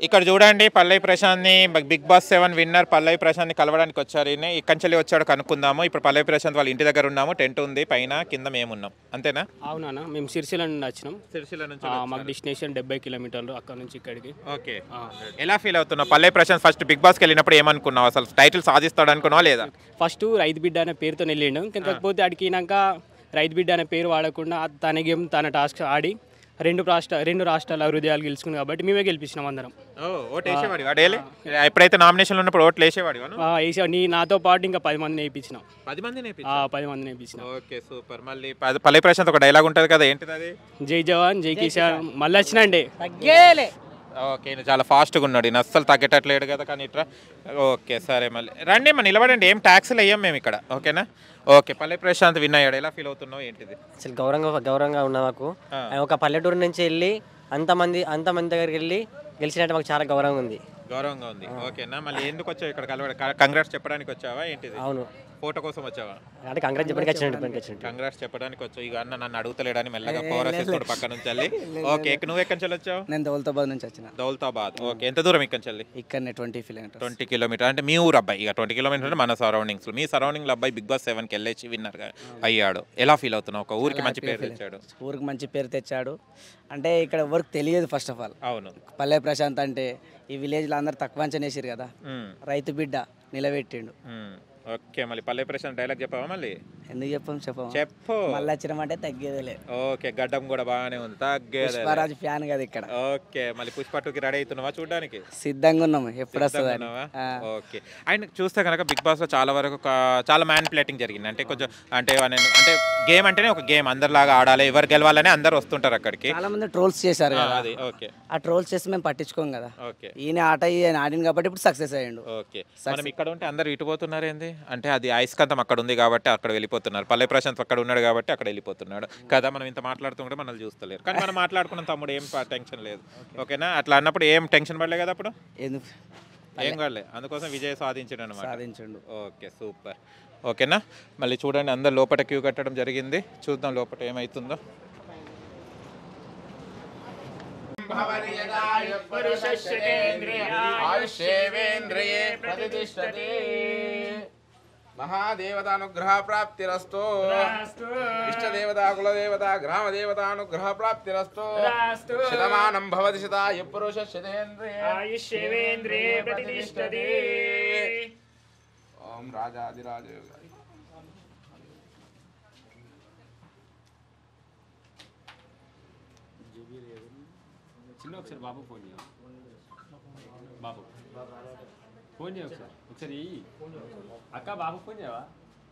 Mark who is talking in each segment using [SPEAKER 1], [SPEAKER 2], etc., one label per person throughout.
[SPEAKER 1] ఇక్కడ చూడండి పల్లవి ప్రశాంత్ని బ- Bigg Boss seven winner Pallavi ప్రశాంత్ని కలవడానికి వచ్చారు ఈయన ఇక్కడి వచ్చాడు కనుక్కుందాము ఇప్పుడు పల్లవి ప్రశాంత్ వాళ్ళ ఇంటి దగ్గర ఉన్నాము టెంట్ ఉంది పైన కింద మేము ఉన్నాం అంతేనా
[SPEAKER 2] అవునా మేము సిరిసిల్ల నుండి వచ్చినాం
[SPEAKER 1] సిరిసిల్ల నుంచి
[SPEAKER 2] ఆ, మాకు డెస్టినేషన్ డెబ్బై కిలోమీటర్లు అక్కడ నుంచి ఇక్కడికి
[SPEAKER 1] ఓకే ఎలా ఫీల్ అవుతున్నావు పల్లవి ప్రశాంత్ ఫస్ట్ బిగ్ బాస్కి వెళ్ళినప్పుడు ఏమనుకున్నావు అసలు టైటిల్ సాధిస్తాడు అనుకున్నావా లేదా
[SPEAKER 2] ఫస్ట్ రైతు బిడ్డ అనే పేరుతో వెళ్ళిండు కానీ కాకపోతే అడిగినాక రైతు బిడ్డ అనే పేరు వాడకుండా తన గేమ్ తన టాస్క్ ఆడి రెండు రాష్ట్ర రెండు రాష్ట్రాల హృదయాలు గెలుచుకుంది కాబట్టి మేమే గెలిపించినాం అందరం
[SPEAKER 1] ఓ ఓటు వేసేవాడి వాడు వేయలే? ఎప్పుడైతే నామినేషన్లో ఉన్నప్పుడు ఓట్లు వేసేవాడి
[SPEAKER 2] ఆ, వేసా నీ నాతో పాటు ఇంకా పది మంది వేయించినాం
[SPEAKER 1] పది మంది
[SPEAKER 2] ఆ, పది మంది వేయించినాం
[SPEAKER 1] ఓకే సూపర్ మళ్ళీ ప- పల్లవి ప్రశాంత్ ఒక డైలాగ్ ఉంటుంది కదా ఏంటిది అది
[SPEAKER 2] జై జవాన్ జై కిసాన్ మళ్ళీ వచ్చినండి
[SPEAKER 1] ఓకే ఈయన చాలా ఫాస్ట్గా ఉన్నాడు ఈయన అస్సలు తగ్గేటట్లేడు కదా కానీ ఇట్లా ఓకే సరే మళ్ళీ రండి మన నిలబడండి ఏం ట్యాక్స్లు వేయం మేము ఇక్కడ ఓకేనా ఓకే పల్లె ప్రశాంత్ విన్ అయ్యాడు ఎలా ఫీల్ అవుతున్నావు ఏంటిది
[SPEAKER 3] అసలు గౌరవంగా గౌరవంగా ఉన్న మాకు
[SPEAKER 1] ఆ.
[SPEAKER 3] ఒక పల్లెటూరు నుంచి వెళ్ళి అంతమంది అంతమంది దగ్గరికి వెళ్ళి గెలిచినట్టు మాకు చాలా గౌరవంగా ఉంది
[SPEAKER 1] గౌరవంగా ఉంది ఓకేనా మళ్ళీ ఎందుకు వచ్చావు ఇక్కడ కలవడ కంగ్రాట్స్ చెప్పడానికి వచ్చావా ఏంటిది
[SPEAKER 3] అవును
[SPEAKER 1] ఫోటో కోసం వచ్చావా
[SPEAKER 3] అంటే కంగ్రెస్ చెప్పడానికి వచ్చినట్టు చెప్పడానికి వచ్చినట్టు
[SPEAKER 1] కంగ్రాట్స్ చెప్పడానికి వచ్చావు ఇక అన్న నన్ను అడుగుతలేడని మెల్లగా పోరసేసుకోడు పక్క నుంచి వెళ్ళి ఓకే ఇక నువ్వు ఎక్కడి నుంచి వచ్చావు
[SPEAKER 4] నేను దౌలతాబాద్ నుంచి వచ్చిన
[SPEAKER 1] దౌలతాబాద్ ఓకే ఎంత దూరం ఇక్కడి నుంచి
[SPEAKER 4] ఇక్కడనే ట్వంటీ కిలోమీటర్స్
[SPEAKER 1] ట్వంటీ కిలోమీటర్ అంటే మీ ఊరు అబ్బాయి ఇక ట్వంటీ కిలోమీటర్ అంటే మన సరౌండింగ్స్ మీ సరౌండింగ్లో అబ్బాయి బిగ్ బాస్ సెవెన్కి వెళ్ళేసి విన్నర్ అయ్యాడు ఎలా ఫీల్ అవుతున్నావు ఒక ఊరికి మంచి పేరు తెచ్చాడు
[SPEAKER 4] ఊరికి మంచి పేరు తెచ్చాడు అంటే ఇక్కడ ఎవరికి తెలియదు ఫస్ట్ ఆఫ్ ఆల్
[SPEAKER 1] అవును
[SPEAKER 4] పల్లె ప్రశాంత్ అంటే ఈ విలేజ్లో అందరు తక్కువ అంచనా వేసిరు కదా
[SPEAKER 1] మ్మ్.
[SPEAKER 4] రైతు బిడ్డ నిలబెట్టిండు
[SPEAKER 1] మ్మ్. ఓకే మళ్ళీ పల్లె ప్రశాంత్ డైలాగ్ చెప్పావా మళ్ళీ
[SPEAKER 4] ఎందుకు చెప్పం చెప్పం
[SPEAKER 1] చెప్పు
[SPEAKER 4] మళ్ళీ వచ్చినామంటే తగ్గేదేలే
[SPEAKER 1] ఓకే గడ్డం కూడా బాగానే ఉంది తగ్గేదే
[SPEAKER 4] పుష్పరాజు ఫ్యాన్ కదా ఇక్కడ
[SPEAKER 1] ఓకే మళ్ళీ పుష్పట్టుకి రెడీ అవుతున్నావా చూడడానికి
[SPEAKER 4] సిద్ధంగా ఉన్నాము ఎప్పుడు వస్తుంది అని.
[SPEAKER 1] ఉన్నావా?
[SPEAKER 4] ఆ.
[SPEAKER 1] ఓకే ఆయన చూస్తే కనుక బిగ్ బాస్ లో చాలా వరకు ఒక- చాలా మ్యాన్ ప్లేటింగ్ జరిగింది అంటే కొంచెం అంటే ఆయన- అంటే గేమ్ అంటేనే ఒక గేమ్ అందరిలాగా ఆడాలి ఎవరు గెలవాలని అందరు వస్తుంటారు అక్కడికి
[SPEAKER 4] చాలా మంది ట్రోల్స్ చేశారు
[SPEAKER 1] ఆ,
[SPEAKER 4] కదా
[SPEAKER 1] అది ఓకే
[SPEAKER 4] ఆ ట్రోల్స్ చేసి మేము పట్టించుకోం కదా
[SPEAKER 1] ఓకే
[SPEAKER 4] ఈయన ఆట ఈయన ఆడింది కాబట్టి ఇప్పుడు సక్సెస్ అయ్యిండు
[SPEAKER 1] ఓకే మనం ఇక్కడ ఉంటే అందరు ఇటు పోతున్నారు ఏంది అంటే అది ఐస్కంతం అక్కడ ఉంది కాబట్టి అక్కడ వెళ్ళిపోతున్నారు పల్లె ప్రశాంత్ అక్కడ ఉన్నాడు కాబట్టి అక్కడ వెళ్ళిపోతున్నాడు కదా మనం ఇంత మాట్లాడుతుంటే మనల్ని చూస్తలేరు కానీ మనం మాట్లాడుకున్న తమ్ముడు ఏం టెన్షన్ లేదు ఓకేనా అట్లా అన్నప్పుడు ఏం టెన్షన్ పడలే కదా అప్పుడు
[SPEAKER 4] ఎందుకు
[SPEAKER 1] ఏం కాలే అందుకోసం విజయ్ సాధించాడు అనమాట
[SPEAKER 4] సాధించండు
[SPEAKER 1] ఓకే సూపర్ ఓకేనా మళ్ళీ చూడండి అందరు లోపల క్యూ కట్టడం జరిగింది చూద్దాం లోపల ఏమవుతుందో
[SPEAKER 5] ఆయుష్యేంద్రియే ప్రతిష్టతే మహాదేవతానుగ్రహ ప్రాప్తిరస్తో ఇష్టదేవత కులదేవత గ్రామ దేవతానుగ్రహ ప్రాప్తిరస్తో శతమానం భవతి శతాయ పురుష శతేంద్రియ ప్రతిష్టతే ఓం రాజాదిరాజ
[SPEAKER 2] చిన్న ఒకసారి బాబు ఫోన్ చేయ బాబు ఫోన్ చేయ ఒకసారి ఒకసారి ఇయ్యి. అక్క బాబు ఫోన్ చేయవా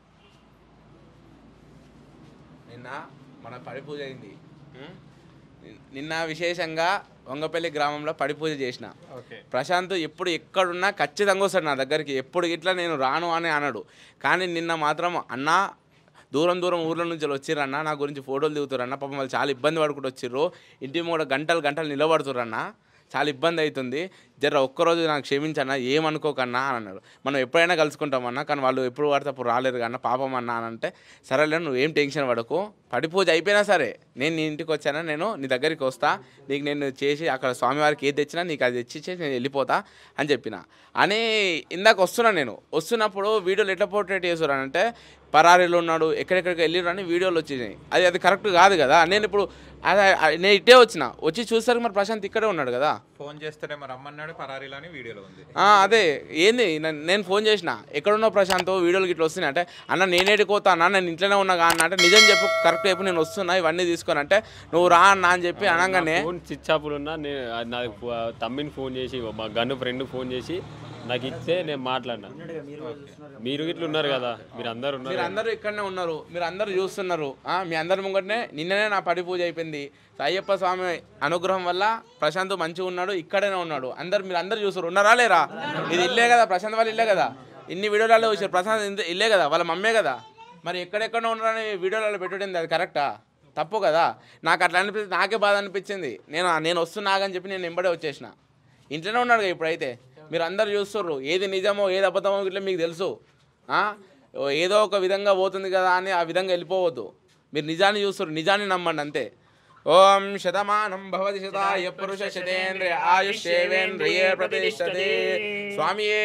[SPEAKER 5] నిన్న మన పడి పూజ అయింది ఉం? నిన్- నిన్న విశేషంగా వంగపల్లి గ్రామంలో పడి పూజ చేసిన
[SPEAKER 1] ఓకే
[SPEAKER 5] ప్రశాంత్ ఎప్పుడు ఎక్కడున్నా ఖచ్చితంగా వస్తాడు నా దగ్గరికి ఎప్పుడు ఇట్లా నేను రాను అని అన్నాడు కానీ నిన్న మాత్రం అన్నా దూరం దూరం ఊర్ల నుంచి వచ్చిర్రన్న నా గురించి ఫోటోలు దిగుతారన్న పాపం వాళ్ళు చాలా ఇబ్బంది పడుకుంటూ వచ్చిర్రు ఇంటి కూడా గంటలు గంటలు నిలబడుతురన్న చాలా ఇబ్బంది అవుతుంది జర ఒక్కరోజు నాకు క్షమించన్నా ఏమనుకోకన్నా అని అన్నాడు మనం ఎప్పుడైనా కలుసుకుంటామన్నా కానీ వాళ్ళు ఎప్పుడు పడితే అప్పుడు రాలేరు కన్నా పాపం అన్నా అని అంటే సరేలే నువ్వు ఏం టెన్షన్ పడకు పడి పూజ అయిపోయినా సరే నేను నీ ఇంటికి వచ్చానా నేను నీ దగ్గరికి వస్తా నీకు నేను చేసి అక్కడ స్వామివారికి ఏది తెచ్చినా నీకు అది తెచ్చిచ్చి నేను వెళ్ళిపోతా అని చెప్పిన అని ఇందాక వస్తున్నా నేను వస్తున్నప్పుడు వీడియోలు ఎట్లా పోర్ట్రేట్ చేసారు అంటే పరారీలో ఉన్నాడు ఎక్కడెక్కడికి వెళ్ళిరు అని వీడియోలు వచ్చేసినాయి అది అది కరెక్ట్ కాదు కదా నేను ఇప్పుడు అదే నేను ఇట్టే వచ్చిన వచ్చి చూసరికి మరి ప్రశాంత్ ఇక్కడే ఉన్నాడు కదా
[SPEAKER 1] ఫోన్ చేస్తేనే మరి రమ్మన్నాడు పరారీలో అని వీడియోలో ఉంది
[SPEAKER 5] ఆ, అదే ఏంది నన్ను- నేను ఫోన్ చేసిన ఎక్కడున్నావు ప్రశాంత్ వీడియోలు గిట్ల వస్తున్నాయి అంటే అన్న నేనేటి పోతా అన్న నేను ఇంట్లోనే ఉన్నా కా అన్న అంటే నిజం చెప్పు కరెక్ట్ చెప్పు నేను వస్తున్నా ఇవన్నీ తీసుకొని అంటే నువ్వు రా అన్న అని చెప్పి అనగానే
[SPEAKER 2] ఫోన్ స్విచ్ ఆఫ్లో ఉన్నా నేను అది నాకు ఫో- తమ్మిని ఫోన్ చేసి మా గన్ను ఫ్రెండ్ ఫోన్ చేసి నాకు ఇస్తే నేను మాట్లాడినా మీరు ఇట్లా ఉన్నారు కదా మీరు అందరు ఉన్నారు
[SPEAKER 5] మీరు అందరూ ఇక్కడనే ఉన్నారు మీరు అందరూ చూస్తున్నారు ఆ, మీ అందరి ముంగటనే నిన్ననే నా పడి పూజ అయిపోయింది అయ్యప్ప స్వామి అనుగ్రహం వల్ల ప్రశాంత్ మంచిగా ఉన్నాడు ఇక్కడనే ఉన్నాడు అందరు మీరు అందరు చూస్తారు ఉన్నారా లేరా ఇది ఇల్లే కదా ప్రశాంత్ వాళ్ళ ఇల్లే కదా ఇన్ని వీడియోలలో వచ్చారు ప్రశాంత్ ఇంత- ఇల్లే కదా వాళ్ళ మమ్మే కదా మరి ఎక్కడెక్కడ ఉన్నారని వీడియోలలో పెట్టడం అది కరెక్టా తప్పు కదా నాకు అట్లా అనిపించింది నాకే బాధ అనిపించింది నేను నేను వస్తున్నాగని చెప్పి నేను వెంబడే వచ్చేసిన ఇంట్లోనే ఉన్నాడు కదా ఇప్పుడైతే మీరు అందరు చూస్తుర్రు ఏది నిజమో ఏది అబద్ధమో ఇట్లా మీకు తెలుసు ఆ? ఓ ఏదో ఒక విధంగా పోతుంది కదా అని ఆ విధంగా వెళ్ళిపోవద్దు మీరు నిజాన్ని చూస్తారు నిజాన్ని నమ్మండి అంతే ఓం శతమానం భవతి శతాయ పురుష శతేంద్రియ ఆయుష్యేవేంద్రియే ప్రతిష్టతే స్వామియే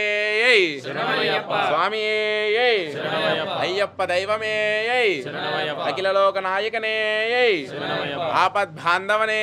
[SPEAKER 5] స్వామియే అయ్యప్ప దైవమే అఖిల లోక నాయకనే ఆపద్ బాంధవనే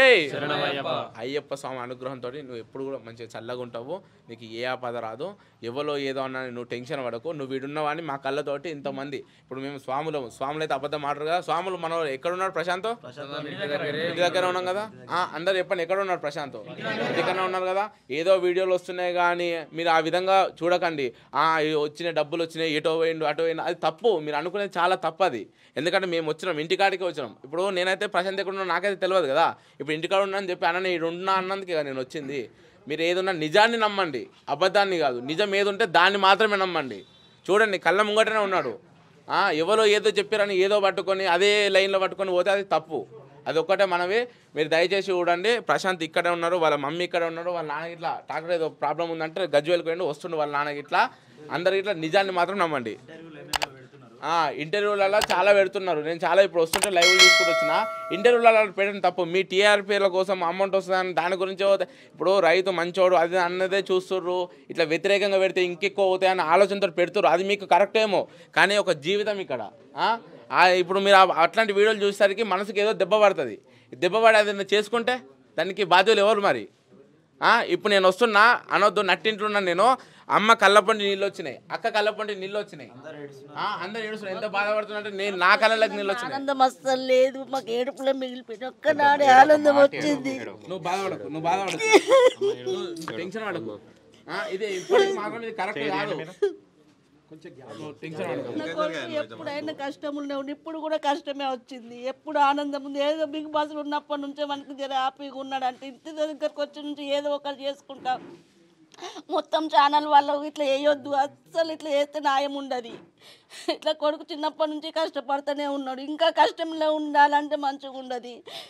[SPEAKER 5] అయ్యప్ప స్వామి అనుగ్రహంతో నువ్వు ఎప్పుడు కూడా మంచిగా చల్లగా ఉంటావు నీకు ఏ ఆపద రాదు ఎవరో ఏదో అన్నా నువ్వు టెన్షన్ పడకు నువ్వు వీడున్నవాడిని మా కళ్ళతోటి ఇంతమంది ఇప్పుడు మేము స్వాములు స్వాములు అయితే అబద్ధం మాట్లాడరు కదా స్వాములు మన ఎక్కడున్నాడు ప్రశాంత్ ఇంటి దగ్గర ఉన్నాం కదా ఆ, అందరు చెప్పండి ఎక్కడ ఉన్నారు ప్రశాంత్ ఇంటికన్నా ఉన్నారు కదా ఏదో వీడియోలు వస్తున్నాయి కానీ మీరు ఆ విధంగా చూడకండి ఆ ఈ వచ్చిన డబ్బులు వచ్చినాయి ఎటో పోయిండు అటో పోయిండు అది తప్పు మీరు అనుకునేది చాలా తప్పు అది ఎందుకంటే మేము వచ్చినాం ఇంటికాడికి వచ్చినాం ఇప్పుడు నేనైతే ప్రశాంత్ ఎక్కడ ఉన్నా నాకైతే తెలియదు కదా ఇప్పుడు ఇంటికాడ ఉన్నా అని చెప్పి అన్న నేను ఉన్నా అన్నందుకే కదా నేను వచ్చింది మీరు ఏదున్నా నిజాన్ని నమ్మండి అబద్ధాన్ని కాదు నిజం ఏది ఉంటే దాన్ని మాత్రమే నమ్మండి చూడండి కళ్ళ ముంగటనే ఉన్నాడు ఆ, ఎవరో ఏదో చెప్పారని ఏదో పట్టుకొని అదే లైన్లో పట్టుకొని పోతే అది తప్పు అది ఒక్కటే మనవి మీరు దయచేసి చూడండి ప్రశాంత్ ఇక్కడే ఉన్నారు వాళ్ళ మమ్మీ ఇక్కడే ఉన్నారు వాళ్ళ నాన్న ఇట్లా టాక్టర్ ఏదో ప్రాబ్లం ఉందంటే గజ్వేల్కి పోయిండు వస్తుండు వాళ్ళ నాన్నకి ఇట్లా అందరికి ఇట్లా నిజాన్ని మాత్రం నమ్మండి ఆ, ఇంటర్వ్యూలలో చాలా పెడుతున్నారు నేను చాలా ఇప్పుడు వస్తుంటే లైవ్ చూసుకుంటూ వచ్చిన ఇంటర్వ్యూలలో పెట్టడం తప్పు మీ టీఆర్పీల కోసం అమౌంట్ వస్తుందని దాని గురించి పోతే- ఇప్పుడు రైతు మంచోడు అది అన్నదే చూస్తుర్రు ఇట్లా వ్యతిరేకంగా పెడితే ఇంకెక్కువ అవుతాయని ఆలోచనతో పెడుతుర్రు అది మీకు కరెక్ట్ ఏమో కానీ ఒక జీవితం ఇక్కడ ఆ? ఆ, ఇప్పుడు మీరు ఆ- అట్లాంటి వీడియోలు చూసేసరికి మనసుకి ఏదో దెబ్బ పడుతుంది దెబ్బ పడి అది చేసుకుంటే దానికి బాధ్యులు ఎవరు మరి ఆ, ఇప్పుడు నేను వస్తున్నా అనొద్దు నట్టింటున్నా నేను అమ్మ కళ్ళపండి నీళ్ళు వచ్చినాయి అక్క కళ్ళపండి నీళ్ళు వచ్చినాయి ఆ, అందరు ఏడుస్తున్నారు ఎంత బాధపడుతున్నట్టు నేను నా కళ్ళకి నీళ్ళు వచ్చినాయి
[SPEAKER 6] ఆనందం అస్సలు లేదు మాకు ఏడుపులో మిగిలిపోయిన ఒక్కనాడే ఆనందం వచ్చింది
[SPEAKER 5] నువ్వు బాధపడకు నువ్వు బాధపడకు నువ్వు టెన్షన్ పడకు ఆ, ఇది ఇప్పటికి మాత్రం ఇది కరెక్ట్ కాదు నువ్వు టెన్షన్ పడకు
[SPEAKER 6] నా కొడుకు ఎప్పుడైనా కష్టములే ఉండి ఇప్పుడు కూడా కష్టమే వచ్చింది ఎప్పుడు ఆనందం ఉంది ఏదో బిగ్ బాస్ ఉన్నప్పటి నుంచే మనకి జర హ్యాపీగా ఉన్నాడు అంటే ఇంటి దగ్గరకు వచ్చి నుంచి ఏదో ఒకటి చేసుకుంటాం మొత్తం ఛానల్ వాళ్ళు ఇట్లా వేయొద్దు అస్సలు ఇట్లా చేస్తే న్యాయం ఉండదు ఇట్లా కొడుకు చిన్నప్పటి నుంచి కష్టపడుతూనే ఉన్నాడు ఇంకా కష్టంలో ఉండాలంటే మంచిగా ఉండదు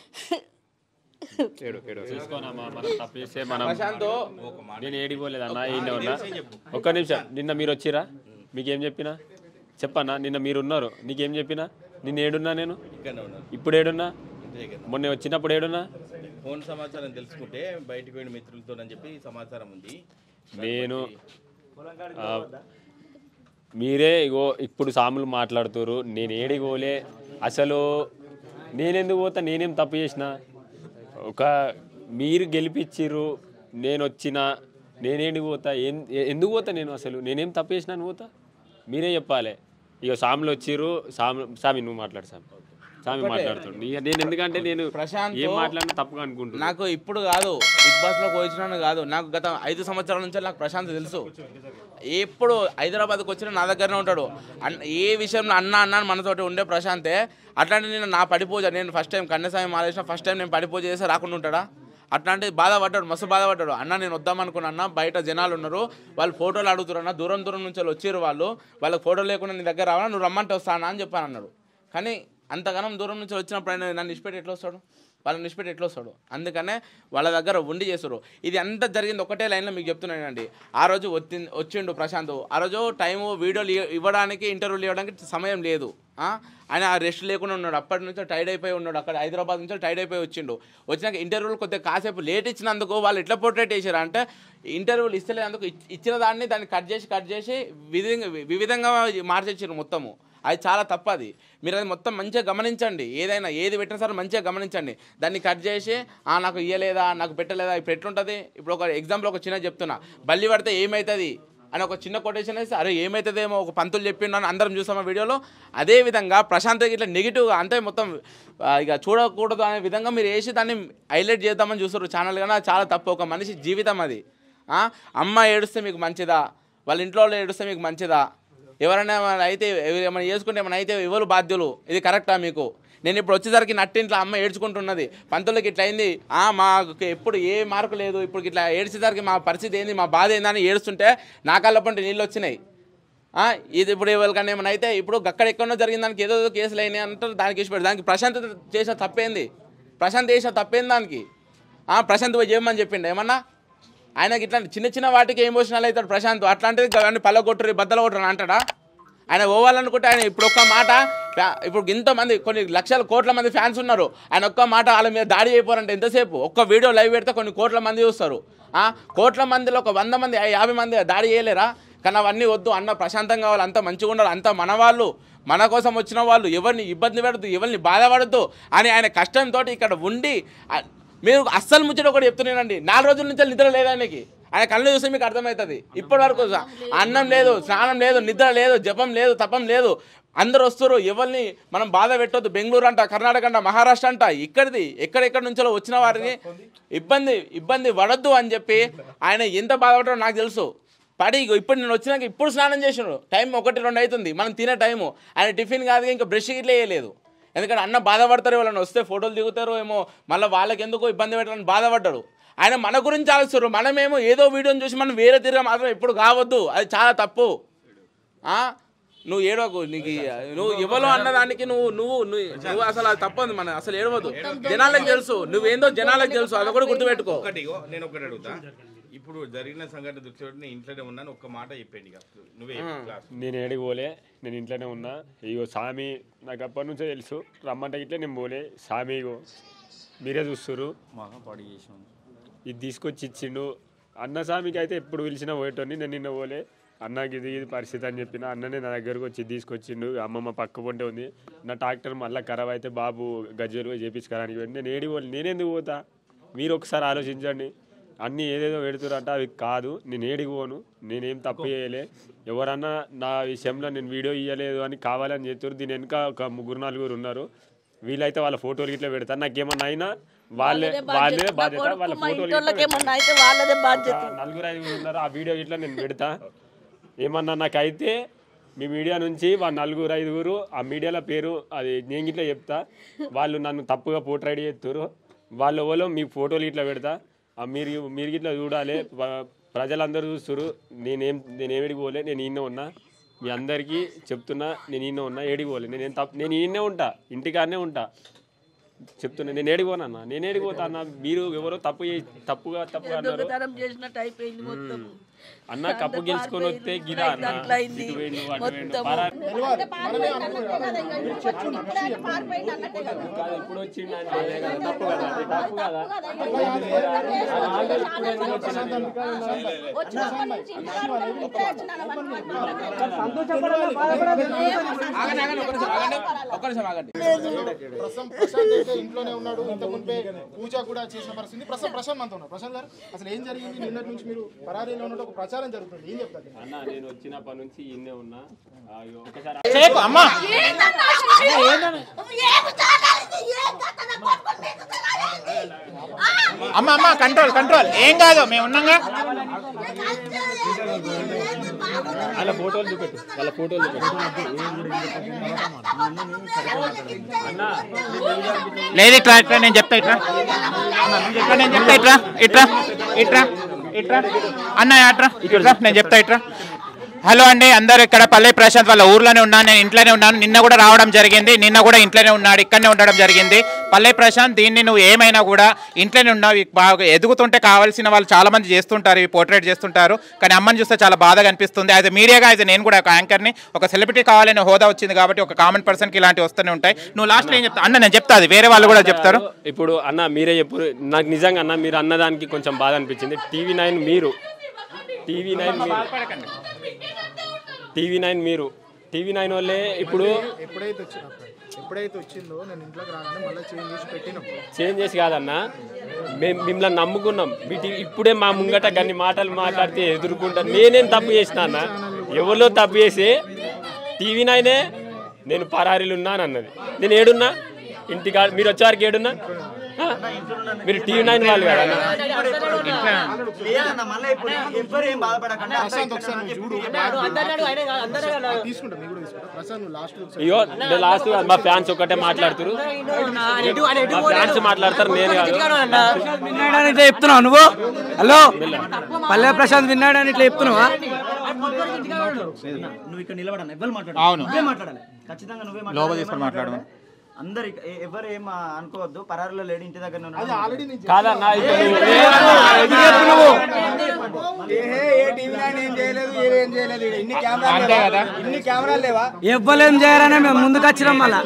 [SPEAKER 2] చూసుకోనమ్మా మనం తప్పు చేస్తే మనం
[SPEAKER 5] ప్రశాంత్
[SPEAKER 2] నేను ఏడిపోలేదన్నా ఈయన ఉన్నా ఒక్క నిమిషం నిన్న మీరు వచ్చిరా మీకేం చెప్పినా చెప్పన్నా నిన్న మీరు ఉన్నారు నీకేం చెప్పినా నిన్న ఏడున్నా నేను ఇప్పుడు ఏడున్నా మొన్న వచ్చినప్పుడు ఏడున్నా
[SPEAKER 7] ఫోన్ సమాచారం తెలుసుకుంటే బయటకు వెళ్ళిన మిత్రులతో అని చెప్పి సమాచారం ఉంది
[SPEAKER 2] నేను ఆ, మీరే ఇగో ఇప్పుడు సాములు మాట్లాడుతురు నేను ఏడికి పోలే అసలు నేనెందుకు పోతా నేనేం తప్పు చేసిన ఒక మీరు గెలిపించిర్రు నేను వచ్చిన నేనేంటికి పోతా ఏం ఎ- ఎందుకు పోతా నేను అసలు నేనేం తప్పు చేసినాను పోతా మీరే చెప్పాలి ఇక సాములు వచ్చిర్రు సామి సామి నువ్వు మాట్లాడు సామి సామి మాట్లాడుతుండు ఇక నేను ఎందుకంటే నేను
[SPEAKER 5] ప్రశాంత్
[SPEAKER 2] ఏం మాట్లాడినా తప్పుగా అనుకుంటున్నా
[SPEAKER 5] నాకు ఇప్పుడు కాదు బిగ్ బాస్ లో వచ్చినాను కాదు నాకు గత ఐదు సంవత్సరాల నుంచి నాకు ప్రశాంత్ తెలుసు ఎప్పుడు హైదరాబాద్కి వచ్చినా నా దగ్గరనే ఉంటాడు అన్న ఏ విషయంలో అన్న అన్న అని మనతోటి ఉండే ప్రశాంతే అట్లాంటి నేను నా పడిపూజ నేను ఫస్ట్ టైం కన్యాస్వామి మాలేసిన ఫస్ట్ టైం నేను పడిపూజ చేస్తే రాకుండా ఉంటాడా అట్లాంటి బాధపడ్డాడు మస్తు బాధపడ్డాడు అన్న నేను వద్దామనుకున్నా అన్న బయట జనాలు ఉన్నారు వాళ్ళు ఫోటోలు అడుగుతారు అన్న దూరం దూరం నుంచి వాళ్ళు వచ్చారు వాళ్ళు వాళ్ళకి ఫోటోలు లేకుండా నీ దగ్గర రావాలా నువ్వు రమ్మంటే వస్తానా అని చెప్పాను అన్నాడు కానీ అంతగానం దూరం నుంచి వచ్చినప్పుడు ఆయన నన్ను ఇష్టపెట్టి ఎట్లా వస్తాడు వాళ్ళని నిష్పెట్టి ఎట్లా వస్తాడు అందుకనే వాళ్ళ దగ్గర ఉండి చేస్తారు ఇది అంతా జరిగింది ఒకటే లైన్లో మీకు చెప్తున్నానండి ఆ రోజు వచ్చి వచ్చిండు ప్రశాంత్ ఆ రోజు టైం వీడియోలు ఇ- ఇవ్వడానికి ఇంటర్వ్యూలు ఇవ్వడానికి సమయం లేదు ఆ? ఆయన ఆ రెస్ట్ లేకుండా ఉన్నాడు అప్పటి నుంచి టైడ్ అయిపోయి ఉన్నాడు అక్కడ హైదరాబాద్ నుంచి టైడ్ అయిపోయి వచ్చిండు వచ్చినాక ఇంటర్వ్యూలు కొద్దిగా కాసేపు లేట్ ఇచ్చినందుకు వాళ్ళు ఎట్లా పోర్ట్రేట్ చేశారు అంటే ఇంటర్వ్యూలు ఇస్తలేనందుకు ఇచ్- ఇచ్చిన దాన్ని దాన్ని కట్ చేసి కట్ చేసి విధంగా వివిధంగా మార్చేసారు మొత్తము అది చాలా తప్పది మీరు అది మొత్తం మంచిగా గమనించండి ఏదైనా ఏది పెట్టినా సరే మంచిగా గమనించండి దాన్ని కట్ చేసి "ఆ, నాకు ఇయ్యలేదా నాకు పెట్టలేదా ఇప్పుడు ఎట్లుంటుంది ఇప్పుడు ఒక ఎగ్జాంపుల్ ఒక చిన్న చెప్తున్నా బల్లి పడితే ఏమవుతుంది అని ఒక చిన్న కొటేషన్ వేసి అరే ఏమవుతుందేమో ఒక పంతులు చెప్పిండు అని అందరం చూసాం ఆ వీడియోలో అదే విధంగా ప్రశాంత్ ఇట్లా నెగిటివ్గా అంటే మొత్తం ఆ, ఇక చూడకూడదు అనే విధంగా మీరు వేసి దాన్ని హైలైట్ చేద్దామని చూస్తారు ఛానల్ కానీ అది చాలా తప్పు ఒక మనిషి జీవితం అది ఆ, అమ్మ ఏడుస్తే మీకు మంచిదా వాళ్ళ ఇంట్లో వాళ్ళు ఏడుస్తే మీకు మంచిదా ఎవరైనా ఏమైనా అయితే ఎవ- ఏమైనా చేసుకుంటే ఏమైనా అయితే ఎవరు బాధ్యులు ఇది కరెక్టా మీకు నేను ఇప్పుడు వచ్చేసరికి నట్టింట్లో అమ్మ ఏడ్చుకుంటున్నది పంతులకి ఇట్లా అయింది ఆ, మాకు ఎప్పుడు ఏ మార్కు లేదు ఇప్పుడు ఇట్లా ఏడ్చేసరికి మా పరిస్థితి ఏంది మా బాధ ఏందని ఏడుస్తుంటే నా కళ్ళ పంట నీళ్ళు వచ్చినాయి ఆ, ఇది ఇప్పుడు ఎవరికన్నా ఏమైనా అయితే ఇప్పుడు అక్కడ ఎక్కడో జరిగిన దానికి ఏదో ఏదో కేసులు అయినాయి అంటారు దానికి ఇష్టపడి దానికి ప్రశాంత్ చేసిన తప్పేంది ప్రశాంత్ చేసిన తప్పేంది దానికి ఆ, ప్రశాంత్ పోయి చేయమని చెప్పిండు ఏమన్నా ఆయనకి ఇట్లాంటి చిన్న చిన్న వాటికి ఎమోషనల్ అవుతాడు ప్రశాంత్ అట్లాంటిది అవన్నీ పల్లగొట్టురు బద్దలు కొట్టరు అంటాడా ఆయన పోవాలనుకుంటే ఆయన ఇప్పుడు ఒక్క మాట ఫ్యా- ఇప్పుడు ఇంతమంది కొన్ని లక్షల కోట్ల మంది ఫ్యాన్స్ ఉన్నారు ఆయన ఒక్క మాట వాళ్ళ మీద దాడి చేయపోరంటే ఎంతసేపు ఒక్క వీడియో లైవ్ పెడితే కొన్ని కోట్ల మంది చూస్తారు ఆ, కోట్ల మందిలో ఒక వంద మంది యాభై మంది దాడి చేయలేరా కానీ అవన్నీ వద్దు అన్న ప్రశాంతంగా కావాలి అంత మంచిగా ఉండాలి అంత మన వాళ్ళు మన కోసం వచ్చిన వాళ్ళు ఎవరిని ఇబ్బంది పెడద్దు ఎవరిని బాధపడద్దు అని ఆయన కష్టంతో ఇక్కడ ఉండి ఆ, మీరు అస్సలు ముచ్చట ఒకటి చెప్తున్నానండి నాలుగు రోజుల నుంచి నిద్ర లేదు ఆయనకి ఆయన కళ్ళు చూస్తే మీకు అర్థమవుతుంది ఇప్పటి వరకు స- అన్నం లేదు స్నానం లేదు నిద్ర లేదు జపం లేదు తపం లేదు అందరు వస్తారు ఎవరిని మనం బాధ పెట్టొద్దు బెంగళూరు అంట కర్ణాటక అంట మహారాష్ట్ర అంట ఇక్కడిది ఎక్కడెక్కడ నుంచో వచ్చిన వారిని ఇబ్బంది ఇబ్బంది పడద్దు అని చెప్పి ఆయన ఎంత బాధపడో నాకు తెలుసు పడి ఇగో ఇప్పుడు నేను వచ్చినాక ఇప్పుడు స్నానం చేసినాడు టైం ఒకటి రెండు అవుతుంది మనం తినే టైము ఆయన టిఫిన్ కాదు ఇంకా బ్రష్ ఇట్లా వేయలేదు ఎందుకంటే అన్న బాధపడతారు వాళ్ళని వస్తే ఫోటోలు దిగుతారు ఏమో మళ్ళీ వాళ్ళకి ఎందుకో ఇబ్బంది పెట్టాలని బాధపడ్డాడు ఆయన మన గురించి ఆలోచిస్తారు మనమేమో ఏదో వీడియోని చూసి మనం వేరే తిరిగి మాత్రం ఎప్పుడు కావద్దు అది చాలా తప్పు ఆ? నువ్వు ఏడవకు నీకు ఈ- నువ్వు ఇవ్వలో అన్నదానికి నువ్వు నువ్వు నువ్వు నువ్వు అసలు అది తప్పదు మన అసలు ఏడవద్దు జనాలకు తెలుసు నువ్వేందో జనాలకు తెలుసు అది కూడా గుర్తుపెట్టుకో
[SPEAKER 7] ఒకటి ఇగో, నేను ఒకటి అడుగుతా ఇప్పుడు జరిగిన సంఘటన దృష్టి నేను ఇంట్లోనే ఉన్నాను ఒక్క మాట చెప్పండి ఇక నువ్వే చెప్పు క్లాస్
[SPEAKER 2] నేను ఏడికి పోలే నేను ఇంట్లోనే ఉన్నా ఇగో సామి నాకు అప్పటి నుంచే తెలుసు రమ్మంటే ఇట్లా నేను పోలే సామి ఇగో మీరే చూస్తురు ఇది తీసుకొచ్చి ఇచ్చిండు అన్న సామికి అయితే ఎప్పుడు పిలిచినా పోయేటోని నేను నిన్న పోలే అన్నకి ఇది ఇది పరిస్థితి అని చెప్పిన అన్ననే నా దగ్గరకు వచ్చి తీసుకొచ్చిండు అమ్మమ్మ పక్క పొంటే ఉంది నా ట్రాక్టర్ మళ్ళీ ఖరాబ్ అయితే బాబు గజ్జలు చేపించుకోవడానికి పోయింది నేను ఏడి పోలే నేనెందుకు పోతా మీరు ఒకసారి ఆలోచించండి అన్నీ ఏదేదో పెడుతురంట అవి కాదు నేను ఏడికి పోను నేనేం తప్పు చేయలే ఎవరన్నా నా విషయంలో నేను వీడియో ఇవ్వలేదు అని కావాలని చెప్తారు దీని వెనుక ఒక ముగ్గురు నలుగురు ఉన్నారు వీళ్ళైతే వాళ్ళ ఫోటోలు ఇట్లా పెడతారు నాకేమన్నా అయినా వాళ్ళే వాళ్ళే బాధ్యత వాళ్ళ
[SPEAKER 6] మా
[SPEAKER 2] ఫోటోలు
[SPEAKER 6] ఇంటోళ్ళకి
[SPEAKER 2] ఇట్లా
[SPEAKER 6] ఏమన్నా అయితే వాళ్ళదే బాధ్యత
[SPEAKER 2] ఆ నలుగురు ఐదుగురు ఉన్నారు ఆ వీడియో ఇట్లా నేను పెడతా ఏమన్నా నాకైతే మీ మీడియా నుంచి వాళ్ళ నలుగురు ఐదుగురు ఆ మీడియాల పేరు అది నేను ఇట్లా చెప్తా వాళ్ళు నన్ను తప్పుగా పోట్రైడ్ చేస్తారు వాళ్ళ ఎవరో మీ ఫోటోలు ఇట్లా పెడతా ఆ మీరు మీరు ఇట్లా చూడాలి ప- ప్రజలందరూ చూస్తారు నేనేం నేను ఏడికి పోలే నేను ఈయన ఉన్నా మీ అందరికీ చెప్తున్నా నేను ఈయన ఉన్నా ఏడికి పోలే నేను ఏం తప్పు నేను ఈయనే ఉంటా ఇంటికాడనే ఉంటా చెప్తున్నా నేను ఏడికి పోనన్నా నేను ఏడికి పోతా అన్న మీరు ఎవరో తప్పు చే- తప్పుగా తప్పుగా అన్నారు
[SPEAKER 6] దొంగతనం చేసినట్టు అయిపోయింది మొత్తం
[SPEAKER 2] అన్న కప్పు గెలుచుకొని వస్తే గిదా అన్న
[SPEAKER 6] అట్లా అయింది.
[SPEAKER 2] ఇటు వేయండు, అటు వేయండు.
[SPEAKER 6] మొత్తం.
[SPEAKER 2] పరా- కాదు, ఇప్పుడు వచ్చిండు అంటే అదే కదా, తప్పు కదా అది తప్పు కదా
[SPEAKER 5] ఆగండి ఆగండి ఒక్క నిమిషం ఆగండి ఒక్క నిమిషం ఆగండి
[SPEAKER 8] ప్రస్తుతం ప్రశాంత్ అయితే ఇంట్లోనే ఉన్నాడు ఇంత ముందే పూజ కూడా చేసిన పరిస్థితి ప్రస్తుతం ప్రశాంత్ మనతో ఉన్నారు ప్రశాంత్ గారు అసలు ఏం జరిగింది నిన్నటి నుంచి మీరు పరారీలో ఉన్నట్టు ఒక ప్రచారం జరుగుతుంది ఏం చెప్తారు
[SPEAKER 2] అన్న నేను వచ్చినప్పటి నుంచి ఇన్నే ఉన్నా ఆ, ఇగో ఒకసారి
[SPEAKER 1] అమ్మ అమ్మ కంట్రోల్ కంట్రోల్ ఏం కాదు మేము ఉన్నాగా
[SPEAKER 2] వాళ్ళ ఫోటోలు చూపెట్టు వాళ్ళ ఫోటోలు చూపెట్టు అన్న
[SPEAKER 1] లేదు ఇట్లా ఇట్లా నేను చెప్తా ఇట్లా అన్న, నేను చెప్తా నేను చెప్తా ఇట్లా ఇట్లా ఇట్లా ఇట్లా అన్న అట్రా ఇట్లా నేను చెప్తా ఇట్లా హలో అండి అందరూ ఇక్కడ పల్లె ప్రశాంత్ వాళ్ళ ఊర్లోనే ఉన్నాను నేను ఇంట్లోనే ఉన్నాను నిన్న కూడా రావడం జరిగింది నిన్న కూడా ఇంట్లోనే ఉన్నాడు ఇక్కడనే ఉండడం జరిగింది పల్లె ప్రశాంత్ దీన్ని నువ్వు ఏమైనా కూడా ఇంట్లోనే ఉన్నావు ఇక బాగా ఎదుగుతుంటే కావాల్సిన వాళ్ళు చాలా మంది చేస్తుంటారు ఇవి పోర్ట్రేట్ చేస్తుంటారు కానీ అమ్మని చూస్తే చాలా బాధగా అనిపిస్తుంది అయితే మీడియాగా అయితే నేను కూడా ఒక యాంకర్ని ఒక సెలబ్రిటీ కావాలనే హోదా వచ్చింది కాబట్టి ఒక కామన్ పర్సన్కి ఇలాంటివి వస్తూనే ఉంటాయి నువ్వు లాస్ట్లో ఏం చెప్తా అన్న నేను చెప్తా అది వేరే వాళ్ళు కూడా చెప్తారు
[SPEAKER 2] ఇప్పుడు అన్న మీరే చెప్పు నాకు నిజంగా అన్న మీరు అన్నదానికి కొంచెం బాధ అనిపించింది టీవీ నైన్ మీరు టీవీ నైన్ మీరు టీవీ నైన్ మీరు టీవీ నైన్ వాళ్ళే ఇప్పుడు
[SPEAKER 8] ఎప్పుడైతే వచ్చి ఎప్పుడైతే వచ్చిందో నేను ఇంట్లోకి రాగానే మళ్ళీ చేంజ్ చేసి పెట్టినాం
[SPEAKER 2] చేంజ్ చేసి కాదన్న మేము మిమ్మల్ని నమ్ముకున్నాం వీటి ఇప్పుడే మా ముంగట గన్ని మాటలు మాట్లాడితే ఎదుర్కొంటా నేనేం తప్పు చేసిన అన్న ఎవరిలో తప్పు చేసి టీవీ నైనే నేను పరారీలు ఉన్నాను అన్నది నేను ఏడున్నా ఇంటికా మీరు వచ్చేవారికి ఏడున్నా ఆ? మీరు టీవీ నైన్ వాళ్ళు కదా అన్న
[SPEAKER 8] ప్రశాంత్ ఒకసారి నువ్వు చూడు తీసుకుంటా మీరు కూడా తీసుకుంటా ప్రశాంత్ నువ్వు లాస్ట్
[SPEAKER 2] ఇగో లాస్ట్ మా ఫ్యాన్స్ ఒకటే మాట్లాడుతారు మా ఫ్యాన్స్ మాట్లాడతారు నేను కాదు
[SPEAKER 4] విన్నాడని ఇట్లా చెప్తున్నావు నువ్వు హలో పల్లె ప్రశాంత్ విన్నాడని ఇట్లా చెప్తున్నావా
[SPEAKER 9] నువ్వు ఇక్కడ నిలబడాలి ఎవరు మాట్లాడాలి
[SPEAKER 1] అవును.
[SPEAKER 9] నువ్వే మాట్లాడాలి ఖచ్చితంగా నువ్వే
[SPEAKER 1] లోపల
[SPEAKER 9] మాట్లాడాలి
[SPEAKER 1] తీసుకొని
[SPEAKER 9] ఎవరు
[SPEAKER 1] మాట్లాడమని.
[SPEAKER 9] మాట్లాడాలి? అందరు ఇక- ఎ- ఎవరు ఏం అనుకోవద్దు పరారులో లేడు ఇంటి దగ్గర
[SPEAKER 8] అది ఆల్రెడీ నేను
[SPEAKER 2] కాదన్నా ఇప్పుడు
[SPEAKER 4] ఎందుకు చెప్పు నువ్వు ఏ టీవీ నైన్ ఏం చేయలేదు ఏ ఏం చేయలేదు ఈడ. ఇన్ని కెమెరాలు
[SPEAKER 1] అంతే
[SPEAKER 4] లేవా?
[SPEAKER 1] కదా.
[SPEAKER 4] ఇన్ని కెమెరాలు లేవా
[SPEAKER 10] ఎవ్వలేం చేయరనే మేము ముందుకు వచ్చినాం మళ్ళా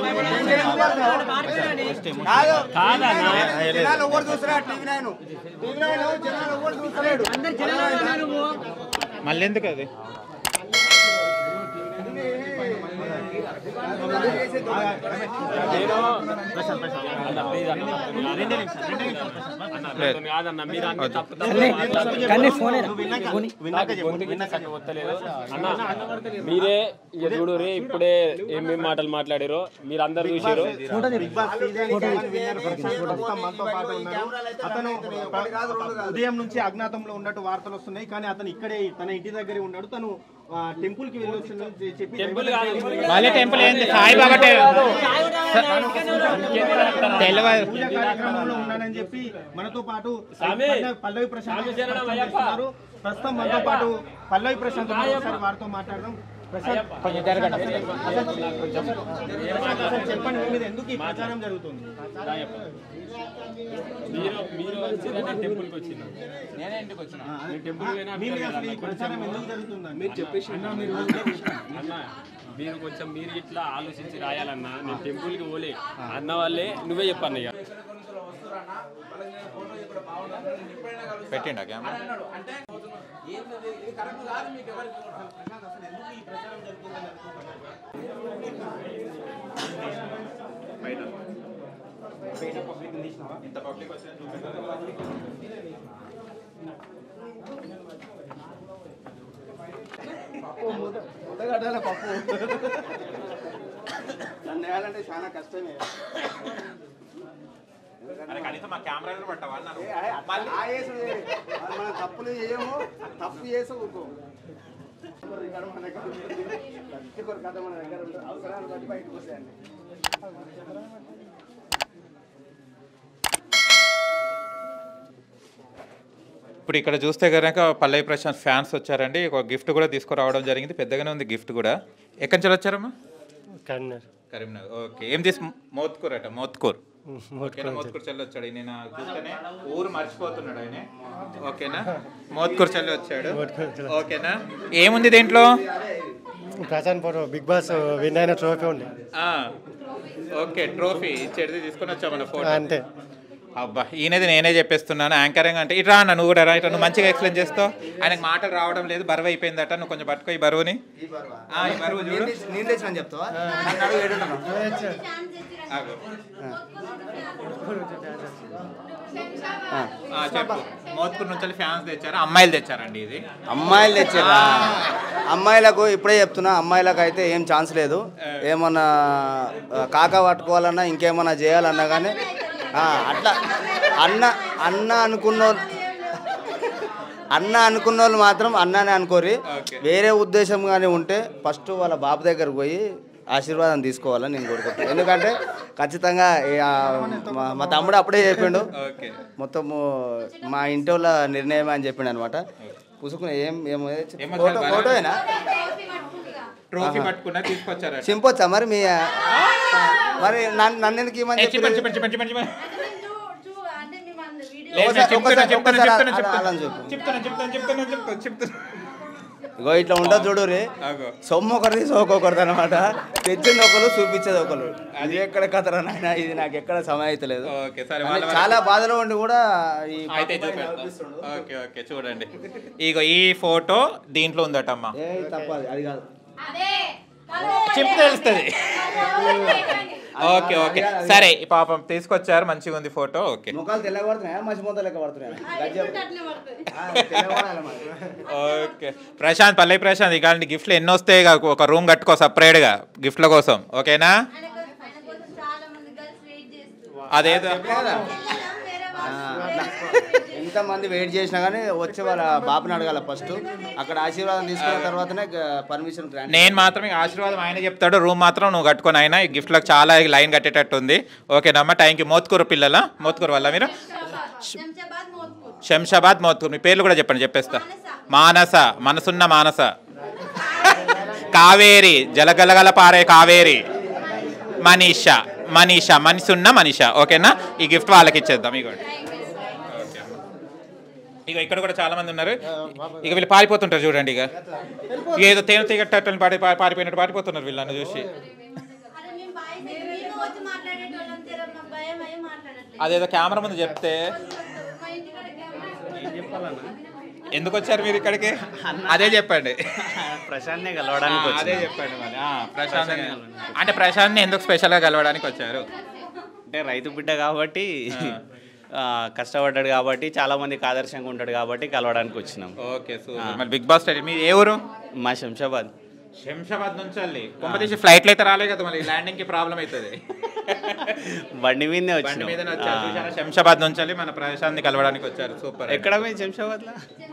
[SPEAKER 4] కాదు. జనాలు ఎవరు చూస్తున్నారు టీవీ నైన్ టీవీ నైన్ జనాలు ఎవరు చూస్తలేడు
[SPEAKER 1] మళ్ళీ ఎందుకు అది
[SPEAKER 2] కాదన్న మీరు అన్ని తప్పు తప్పు
[SPEAKER 10] కానీ
[SPEAKER 2] మాట్లాడుతున్నారు.
[SPEAKER 10] ఫోన్
[SPEAKER 2] నాకు గొంతుకి నాకు వత్తలేదు. అన్న మీరే ఇక చూడు రే ఇప్పుడే ఏమేం మాటలు మాట్లాడారో మీరు అందరు చూసారు
[SPEAKER 8] మనతో పాటు ఉన్నారు. అతను ఉదయం నుంచి అజ్ఞాతంలో ఉన్నట్టు వార్తలు వస్తున్నాయి కానీ అతను ఇక్కడే తన ఇంటి దగ్గరే ఉన్నాడు తను టెంపుల్ కి వెళ్ళొచ్చిందని చెప్పి
[SPEAKER 2] టెంపుల్ కాదు
[SPEAKER 1] మళ్ళీ టెంపుల్ ఏంది సాయిబాబా టె- తెలియదు
[SPEAKER 8] పూజ కార్యక్రమంలో ఉన్నానని చెప్పి మనతో పాటు
[SPEAKER 2] స్వామి,
[SPEAKER 8] పల్లవి- పల్లవి ప్రశాంత్
[SPEAKER 2] స్వామి శరణం
[SPEAKER 8] ప్రస్తుతం
[SPEAKER 2] అయ్యప్ప.
[SPEAKER 8] చేస్తున్నారు. ప్రస్తుతం మనతో పాటు పల్లవి ప్రశాంత్ ఉన్నారు. ఒకసారి వారితో మాట్లాడదాం ప్రశాంత్ అసలు చెప్పండి మీ మీద ఎందుకు ఈ ప్రచారం జరుగుతుంది
[SPEAKER 2] మీరు మీరు వచ్చిన టెంపుల్కి వచ్చిన నేనే ఇంటికి వచ్చిన టెంపుల్ పోయినా
[SPEAKER 8] మీ మీద అసలు ఈ ప్రచారం ఎందుకు జరుగుతుంది మీరు చెప్పేసి
[SPEAKER 2] అన్న మీరు కొంచెం మీరు ఇట్లా ఆలోచించి రాయాలన్నా నేను టెంపుల్కి పోలే అన్న వాళ్ళే నువ్వే చెప్పాను ఇక
[SPEAKER 1] పెట్టిండా కెమెరా
[SPEAKER 4] పప్పు నన్ను వేయాలంటే చాలా కష్టమే
[SPEAKER 1] అరే కనీసం మా కెమెరాలు పట్టవా అన్నారు
[SPEAKER 4] ఆ యేసుడు ఏ. మరి మనం తప్పులు చేయము తప్పు చేసి ఊరుకో ఇక్కడ మన దగ్గర ఉంటుంది. ప్రతి ఒక్కరి కథ మన దగ్గర ఉంటుంది అవసరాన్ని బట్టి బయటకు వస్తాయండి
[SPEAKER 1] ఇప్పుడు ఇక్కడ చూస్తే కనుక పల్లవి ప్రశాంత్ ఫ్యాన్స్ వచ్చారండి ఒక గిఫ్ట్ కూడా తీసుకురావడం జరిగింది పెద్దగానే ఉంది గిఫ్ట్ కూడా ఎక్కడి నుంచి వచ్చారమ్మా కరీంనగర్ ఓకే ఏం తీసి మోత్కూర్ అట మోత్కూర్ ఓకేనా మోత్కూర్ చెల్లి వచ్చాడు నేను చూస్తేనే ఊరు మర్చిపోతున్నాడు ఆయన ఓకేనా మోత్కూర్ చెల్లి వచ్చాడు ఓకేనా ఏముంది దీంట్లో
[SPEAKER 11] Prashanth photo Bigg Boss win అయిన ట్రోఫీ ఉంది
[SPEAKER 1] ఆ, ఓకే ట్రోఫీ ఇచ్చేది తీసుకొని వచ్చామన్న ఫోటో
[SPEAKER 11] అంతే
[SPEAKER 1] అబ్బా ఈయనది నేనే చెప్పేస్తున్నాను యాంకరింగ్ అంటే ఇట్రా అన్న నువ్వు కూడా రా ఇట్లా నువ్వు మంచిగా ఎక్స్ప్లెయిన్ చేస్తావు ఆయనకు మాటలు రావడం లేదు బరువు అయిపోయిందట నువ్వు కొంచెం పట్టుకో ఈ బరువుని ఆ, ఈ బరువు చూడు
[SPEAKER 4] నేను తెచ్చిన చెప్తావా నన్ను అడుగు ఏడున్నాను
[SPEAKER 1] ఆగు. ఆ, చెప్పు మోత్కూర్ నుంచి ఫ్యాన్స్ తెచ్చారు అమ్మాయిలు తెచ్చారండి ఇది
[SPEAKER 4] అమ్మాయిలు తెచ్చారా అమ్మాయిలకు ఇప్పుడే చెప్తున్నా అమ్మాయిలకు అయితే ఏం ఛాన్స్ లేదు ఏమన్నా ఆ, కాకా పట్టుకోవాలన్నా ఇంకేమన్నా చేయాలన్నా కానీ ఆ, అట్లా అన్న అన్న అనుకున్న అన్న అనుకున్న వాళ్ళు మాత్రం అన్ననే అనుకోరి వేరే ఉద్దేశం కానీ ఉంటే ఫస్ట్ వాళ్ళ బాబు దగ్గరకు పోయి ఆశీర్వాదం తీసుకోవాలని నేను కోరుకుంటాను ఎందుకంటే ఖచ్చితంగా ఈ, ఆ, మా- మా తమ్ముడు అప్పుడే చెప్పిండు
[SPEAKER 1] ఓకే
[SPEAKER 4] మొత్తము మా ఇంటి వాళ్ళ నిర్ణయం అని చెప్పిండు అనమాట పుసుకుని ఏం ఏం
[SPEAKER 1] ఏం
[SPEAKER 4] ఫోటో
[SPEAKER 1] అసలు
[SPEAKER 4] ఫోటోయేనా
[SPEAKER 1] ట్రోఫీ పట్టుకున్నా తీసుకొచ్చారు
[SPEAKER 4] చింపొచ్చా మరి మీ మరి నన్ను నన్ను ఎందుకు ఇవ్వమని
[SPEAKER 1] చెప్పండి
[SPEAKER 4] చెప్పి
[SPEAKER 1] చెప్పండి చెప్పండి చెప్పండి
[SPEAKER 4] ఒకసారి- ఒకసారి-
[SPEAKER 1] చెప్తాను
[SPEAKER 4] ఒకసారి
[SPEAKER 1] చెప్తాను
[SPEAKER 4] అలా- అలా
[SPEAKER 1] చెప్తాను
[SPEAKER 4] చెప్పు.
[SPEAKER 1] చెప్తాను చెప్తాను చెప్తాను చెప్తాను చెప్తాను
[SPEAKER 4] ఇగో ఇట్లా ఉంటుంది చూడు రే
[SPEAKER 1] ఆగో.
[SPEAKER 4] సొమ్ము ఒకరిది సోకొకరిది అనమాట తెచ్చింది ఒకరు చూపించేది ఒకరు అది ఎక్కడ కథరా నాయన ఇది నాకు ఎక్కడ సమయం అయితే లేదు
[SPEAKER 1] ఓకే సరే
[SPEAKER 4] అని
[SPEAKER 1] వాళ్ళ
[SPEAKER 4] చాలా బాధలో ఉండి కూడా ఈ
[SPEAKER 1] అయితే చూపెడతా ఓకే ఓకే చూడండి ఇగో ఈ ఫోటో దీంట్లో ఉందటమ్మా
[SPEAKER 4] ఏ తప్పది అది కాదు
[SPEAKER 1] చెప్పు తెలుస్తుంది ఓకే ఓకే సరే ఈ పాపం తీసుకొచ్చారు మంచిగా ఉంది ఫోటో ఓకే
[SPEAKER 4] ముఖాలు తెల్లగబడుతున్నాయా మసి మొత్తం లెక్క పడుతున్నాయా గజ్జ- ఆ, తెల్లగబడాలి మరి.
[SPEAKER 1] ఓకే ప్రశాంత్ పల్లె ప్రశాంత్ ఇలాంటి గిఫ్ట్లు ఎన్ని వస్తాయి ఇక ఒక రూమ్ కట్టుకో సపరేట్గా గిఫ్ట్ల కోసం ఓకేనా అదేదో
[SPEAKER 4] ఎంతమంది వెయిట్ చేసినా కానీ వచ్చే వాళ్ళ బాబుని అడగాల ఫస్ట్ అక్కడ ఆశీర్వాదం తీసుకున్న తర్వాతనే పర్మిషన్ గ్రాంట్
[SPEAKER 1] నేను మాత్రం ఇక ఆశీర్వాదం ఆయన చెప్తాడు రూమ్ మాత్రం నువ్వు కట్టుకొని ఆయన ఈ గిఫ్ట్లకు చాలా లైన్ కట్టేటట్టు ఉంది ఓకేనమ్మా థ్యాంక్ యూ మోత్కూరు పిల్లల మోత్కూరు వల్ల మీరు శంషాబాద్ మోత్కూరు మీ పేర్లు కూడా చెప్పండి చెప్పేస్తా మానస మనసున్న మానస కావేరి జలగలగల పారే కావేరి మనీష మనీష మనసున్న మనీష ఓకేనా ఈ గిఫ్ట్ వాళ్ళకి ఇచ్చేద్దాం ఇగోండి ఇక ఇక్కడ కూడా చాలా మంది ఉన్నారు ఇక వీళ్ళు పారిపోతుంటారు చూడండి ఇక ఇక ఏదో తేనె తీగట్టని పారి పారి- పారిపోయినట్టు పారిపోతున్నారు వీళ్ళని చూసి అదేదో కెమెరా ముందు చెప్తే ఎందుకు వచ్చారు మీరు ఇక్కడికి అదే చెప్పండి
[SPEAKER 12] ప్రశాంత్ని కలవడానికి
[SPEAKER 1] ఆ, అదే
[SPEAKER 12] వచ్చినాం.
[SPEAKER 1] చెప్పండి మరి ఆ, ప్రశాంత్ అంటే ప్రశాంత్ని ఎందుకు స్పెషల్గా కలవడానికి వచ్చారు
[SPEAKER 12] అంటే రైతు బిడ్డ కాబట్టి ఆ, కష్టపడ్డాడు కాబట్టి చాలా మందికి ఆదర్శంగా ఉంటాడు కాబట్టి కలవడానికి వచ్చినాం
[SPEAKER 1] ఓకే సూపర్ మరి బిగ్ బాస్ స్టడీ మీరు ఏ ఊరు
[SPEAKER 12] మా శంషాబాద్
[SPEAKER 1] శంషాబాద్ నుంచి వెళ్ళి కొంపతీసి ఫ్లైట్లు అయితే రాలే కదా మరి ల్యాండింగ్ కి ప్రాబ్లం అవుతుంది
[SPEAKER 12] బండి మీదనే
[SPEAKER 1] బండి
[SPEAKER 12] వచ్చినాం
[SPEAKER 1] మీదనే వచ్చారు
[SPEAKER 12] ఆ.
[SPEAKER 1] చూసారా? శంషాబాద్ నుంచి వెళ్ళి మన ప్రశాంత్ని కలవడానికి వచ్చారు సూపర్
[SPEAKER 12] ఎక్కడ మీ శంషాబాద్లో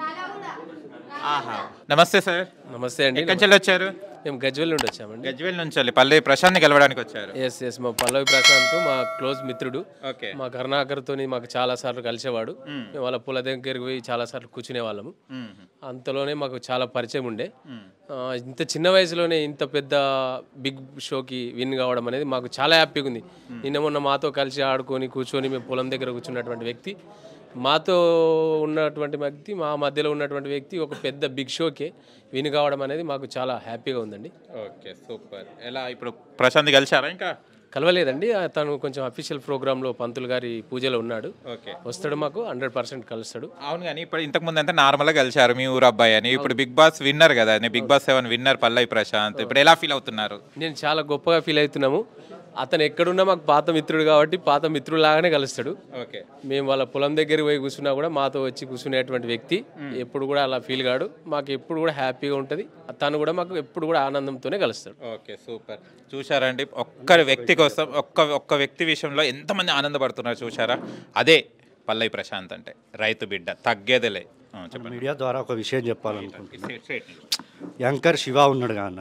[SPEAKER 12] ఆహా
[SPEAKER 1] నమస్తే సార్
[SPEAKER 13] నమస్తే అండి
[SPEAKER 1] ఎక్కడి నుంచి వచ్చారు
[SPEAKER 13] మేము గజ్వెల్ నుండి వచ్చామండి
[SPEAKER 1] గజ్వేల్ నుంచి వెళ్ళి పల్లె ప్రశాంత్ని కలవడానికి వచ్చారు
[SPEAKER 13] ఎస్ ఎస్ మా పల్లవి ప్రశాంత్ మా క్లోజ్ మిత్రుడు
[SPEAKER 1] ఓకే
[SPEAKER 13] మా కరుణాకర్తోని మాకు చాలా సార్లు కలిసేవాడు
[SPEAKER 1] మ్మ్.
[SPEAKER 13] మేము వాళ్ళ పూల దగ్గరికి పోయి చాలా సార్లు కూర్చునే వాళ్ళము
[SPEAKER 1] మ్మ్.
[SPEAKER 13] అంతలోనే మాకు చాలా పరిచయం ఉండే
[SPEAKER 1] మ్మ్.
[SPEAKER 13] ఆ, ఇంత చిన్న వయసులోనే ఇంత పెద్ద బిగ్ షోకి విన్ కావడం అనేది మాకు చాలా హ్యాపీగా ఉంది నిన్న మొన్న మాతో కలిసి ఆడుకొని కూర్చొని మేము పొలం దగ్గర కూర్చున్నటువంటి వ్యక్తి మాతో ఉన్నటువంటి వ్యక్తి మా మధ్యలో ఉన్నటువంటి వ్యక్తి ఒక పెద్ద బిగ్ షోకే విన్ కావడం అనేది మాకు చాలా హ్యాపీగా ఉందండి
[SPEAKER 1] ఓకే సూపర్ ఎలా ఇప్పుడు ప్రశాంత్ కలిసారా ఇంకా
[SPEAKER 13] కలవలేదండి ఆ, తను కొంచెం అఫీషియల్ ప్రోగ్రాంలో పంతులు గారి పూజలో ఉన్నాడు
[SPEAKER 1] ఓకే
[SPEAKER 13] వస్తాడు మాకు హండ్రెడ్ పర్సెంట్ కలుస్తాడు
[SPEAKER 1] అవును కానీ ఇప్పుడు ఇంతకు ముందు అంతా నార్మల్గా కలిసారు మీ ఊరు అబ్బాయి అని ఇప్పుడు బిగ్ బాస్ విన్నర్ కదా Bigg Boss seven winner Pallavi Prashanth ఇప్పుడు ఎలా ఫీల్ అవుతున్నారు
[SPEAKER 13] నేను చాలా గొప్పగా ఫీల్ అవుతున్నాము అతను ఎక్కడున్నా మాకు పాత మిత్రుడు కాబట్టి పాత మిత్రులాగానే కలుస్తాడు
[SPEAKER 1] ఓకే
[SPEAKER 13] మేము వాళ్ళ పొలం దగ్గర పోయి కూర్చున్నా కూడా మాతో వచ్చి కూర్చునేటువంటి వ్యక్తి ఎప్పుడు కూడా అలా ఫీల్ కాడు మాకు ఎప్పుడు కూడా హ్యాపీగా ఉంటుంది తను కూడా మాకు ఎప్పుడు కూడా ఆనందంతోనే కలుస్తాడు
[SPEAKER 1] ఓకే సూపర్ చూశారండి ఒక్క వ్యక్తి కోసం ఒక్క ఒక్క వ్యక్తి విషయంలో ఎంతమంది ఆనందపడుతున్నారు చూశారా అదే పల్లవి ప్రశాంత్ అంటే రైతు బిడ్డ తగ్గేదిలే ఆ, చెప్పండి
[SPEAKER 11] మీడియా ద్వారా ఒక విషయం చెప్పాలనుకుంటున్నా
[SPEAKER 1] స్ట్రైట్, స్ట్రైట్.
[SPEAKER 11] యాంకర్ శివ ఉన్నాడు కాన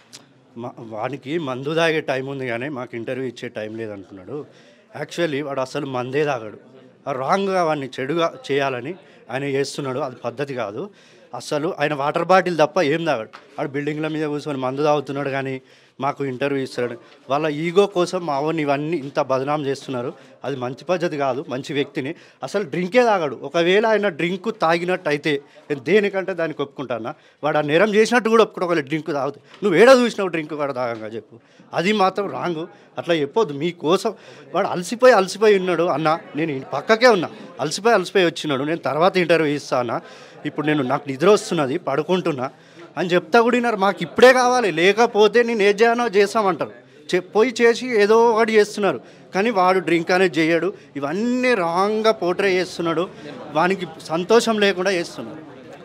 [SPEAKER 11] మా వానికి మందు తాగే టైం ఉంది కానీ మాకు ఇంటర్వ్యూ ఇచ్చే టైం లేదంటున్నాడు యాక్చువల్లీ వాడు అసలు మందే తాగాడు రాంగ్గా వాడిని చెడుగా చేయాలని ఆయన చేస్తున్నాడు అది పద్ధతి కాదు అసలు ఆయన వాటర్ బాటిల్ తప్ప ఏం తాగాడు వాడు బిల్డింగ్ల మీద కూర్చొని మందు తాగుతున్నాడు కానీ మాకు ఇంటర్వ్యూ ఇస్తాడు వాళ్ళ ఈగో కోసం మా వాడిని ఇవన్నీ ఇంత బదనాం చేస్తున్నారు అది మంచి పద్ధతి కాదు మంచి వ్యక్తిని అసలు డ్రింకే తాగాడు ఒకవేళ ఆయన డ్రింక్ తాగినట్టు అయితే నేను దేనికంటే దానికి ఒప్పుకుంటానా వాడు ఆ నేరం చేసినట్టు కూడా ఒప్పుకుంటా ఒకవేళ డ్రింక్ తాగుతూ నువ్వు ఏడో చూసినావు డ్రింక్ వాడు తాగంగా చెప్పు అది మాత్రం రాంగ్ అట్లా చెప్పొద్దు మీకోసం వాడు అలసిపోయి అలసిపోయి ఉన్నాడు అన్న నేను ఈ పక్కకే ఉన్నా అలసిపోయి అలసిపోయి వచ్చినాడు నేను తర్వాత ఇంటర్వ్యూ ఇస్తానా ఇప్పుడు నేను నాకు నిద్ర వస్తున్నది పడుకుంటున్నా అని చెప్తా కూడా విన్నారు మాకు ఇప్పుడే కావాలి లేకపోతే నేను ఏం చేయాలో చేస్తామంటారు చె పోయి చేసి ఏదో ఒకటి చేస్తున్నారు కానీ వాడు డ్రింక్ అనేది చేయడు ఇవన్నీ రాంగ్గా పోట్రే చేస్తున్నాడు వానికి సంతోషం లేకుండా చేస్తున్నాడు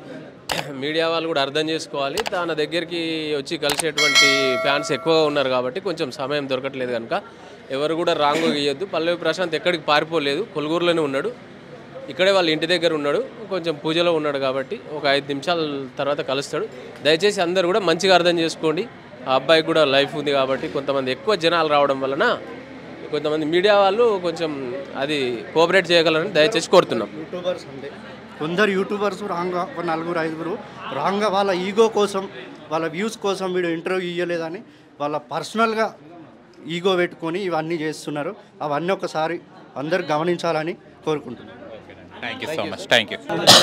[SPEAKER 13] మీడియా వాళ్ళు కూడా అర్థం చేసుకోవాలి తన దగ్గరికి వచ్చి కలిసేటువంటి ఫ్యాన్స్ ఎక్కువగా ఉన్నారు కాబట్టి కొంచెం సమయం దొరకట్లేదు కనుక ఎవరు కూడా రాంగ్ గీయొద్దు పల్లవి ప్రశాంత్ ఎక్కడికి పారిపోలేదు కొలుగూరులోనే ఉన్నాడు ఇక్కడే వాళ్ళ ఇంటి దగ్గర ఉన్నాడు కొంచెం పూజలో ఉన్నాడు కాబట్టి ఒక ఐదు నిమిషాల తర్వాత కలుస్తాడు దయచేసి అందరూ కూడా మంచిగా అర్థం చేసుకోండి ఆ అబ్బాయికి కూడా లైఫ్ ఉంది కాబట్టి కొంతమంది ఎక్కువ జనాలు రావడం వలన కొంతమంది మీడియా వాళ్ళు కొంచెం అది కోఆపరేట్ చేయగలరని దయచేసి కోరుతున్నాం
[SPEAKER 11] యూట్యూబర్స్ అంతే కొందరు యూట్యూబర్స్ రాంగ్గా ఒక నలుగురు ఐదుగురు రాంగ్గా వాళ్ళ ఈగో కోసం వాళ్ళ వ్యూస్ కోసం వీడు ఇంటర్వ్యూ ఇవ్వలేదని వాళ్ళ పర్సనల్గా ఈగో పెట్టుకొని ఇవన్నీ చేస్తున్నారు అవన్నీ ఒకసారి అందరు గమనించాలని కోరుకుంటున్నాను
[SPEAKER 1] thank you so much thank you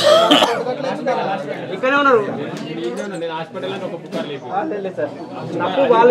[SPEAKER 10] ఇక్కడే ఉన్నారు
[SPEAKER 2] నేను హాస్పిటల్ ఒక పుకార్ లేదు
[SPEAKER 10] తప్పు వాళ్ళు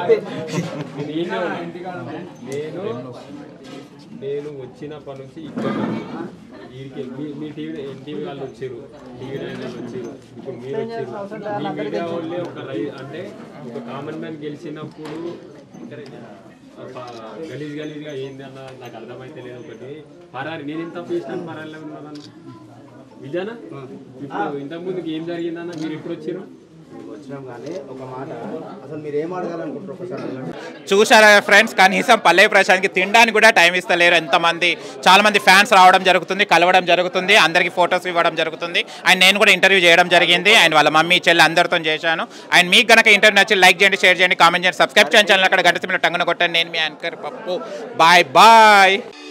[SPEAKER 2] నేను నేను వచ్చినప్పటి నుంచి ఇక్కడ వీరికి మీ మీ టీవీ ఎన్టీవీ వాళ్ళు వచ్చారు టీవీ నైన్ వాళ్ళు వచ్చారు ఇప్పుడు మీరు వచ్చారు మీ మీడియా వాళ్ళే ఒక రై అంటే ఒక కామన్ మ్యాన్ గెలిచినప్పుడు ప- గలీజ్ గలీజ్గా ఏంది అన్న నాకు అర్థమైతే లేదు ఒకటి పరారి నేను ఎంత చేసినాను పరారిలో ఉన్నానన్న విజయనా ఇప్పుడు ఇంతకుముందుకు ఏం జరిగిందన్న మీరు ఎప్పుడు వచ్చారు
[SPEAKER 4] వచ్చినాం కానీ ఒక మాట అసలు మీరు ఏం అడగాలనుకుంటారు ఒకసారి అడగండి.
[SPEAKER 1] చూసారా ఫ్రెండ్స్ కనీసం పల్లవి ప్రశాంత్కి తినడానికి కూడా టైం ఇస్తలేరు ఎంతమంది చాలా మంది ఫ్యాన్స్ రావడం జరుగుతుంది కలవడం జరుగుతుంది అందరికి ఫొటోస్ ఇవ్వడం జరుగుతుంది అండ్ నేను కూడా ఇంటర్వ్యూ చేయడం జరిగింది అండ్ వాళ్ళ మమ్మీ చెల్లి అందరితో చేశాను అండ్ మీకు గనక ఇంటర్వ్యూ నచ్చి లైక్ చేయండి షేర్ చేయండి కామెంట్ చేయండి సబ్స్క్రైబ్ చేయండి ఛానల్ అక్కడ గంట సిమ్లో టంగున కొట్టండి నేను మీ యాంకర్ పప్పు బాయ్ బాయ్